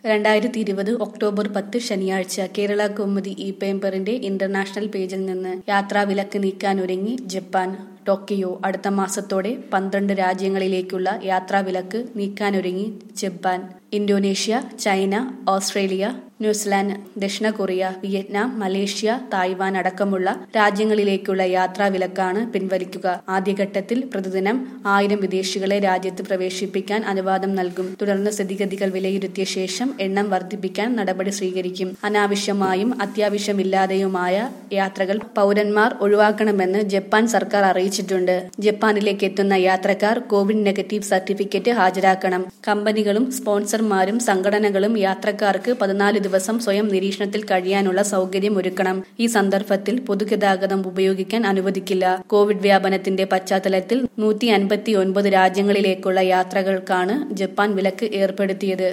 രണ്ടായിരത്തി ഇരുപത് ഒക്ടോബർ പത്ത് ശനിയാഴ്ച കേരള കൗമുദി ഇ പേപ്പറിന്റെ ഇന്റർനാഷണൽ പേജിൽ നിന്ന് യാത്രാവിലക്ക് നീക്കാനൊരുങ്ങി ജപ്പാൻ ടോക്കിയോ അടുത്ത മാസത്തോടെ പന്ത്രണ്ട് രാജ്യങ്ങളിലേക്കുള്ള യാത്രാവിലക്ക് നീക്കാനൊരുങ്ങി Japan Indonesia China Australia New Zealand ദക്ഷിണ കൊറിയ വിയറ്റ്നാം മലേഷ്യ തായ്വാൻ അടക്കമുള്ള രാജ്യങ്ങളിലേക്കുള്ള യാത്രാവിലക്കാണ് പിൻവലിക്കുക ആദ്യഘട്ടത്തിൽ പ്രതിദിനം ആയിരം വിദേശികളെ രാജ്യത്ത് പ്രവേശിപ്പിക്കാൻ അനുവാദം നൽകും തുടർന്ന് സ്ഥിതിഗതികൾ വിലയിരുത്തിയ ശേഷം എണ്ണം വർദ്ധിപ്പിക്കാൻ നടപടി സ്വീകരിക്കും അനാവശ്യമായും അത്യാവശ്യമില്ലാതെയുമായ യാത്രകൾ പൗരന്മാർ ഒഴിവാക്കണമെന്ന് ജപ്പാൻ സർക്കാർ അറിയിച്ചിട്ടുണ്ട് ജപ്പാനിലേക്ക് എത്തുന്ന യാത്രക്കാർ കോവിഡ് നെഗറ്റീവ് സർട്ടിഫിക്കറ്റ് ഹാജരാക്കണം കമ്പനികളും സ്പോൺസർമാരും സംഘടനകളും യാത്രക്കാർക്ക് പതിനാല് ദിവസം സ്വയം നിരീക്ഷണത്തിൽ കഴിയാനുള്ള സൗകര്യം ഒരുക്കണം ഈ സന്ദർഭത്തിൽ പൊതുഗതാഗതം ഉപയോഗിക്കാൻ അനുവദിക്കില്ല കോവിഡ് വ്യാപനത്തിന്റെ പശ്ചാത്തലത്തിൽ നൂറ്റി അൻപത്തി ഒൻപത് രാജ്യങ്ങളിലേക്കുള്ള യാത്രകൾക്കാണ് ജപ്പാൻ വിലക്ക് ഏർപ്പെടുത്തിയത്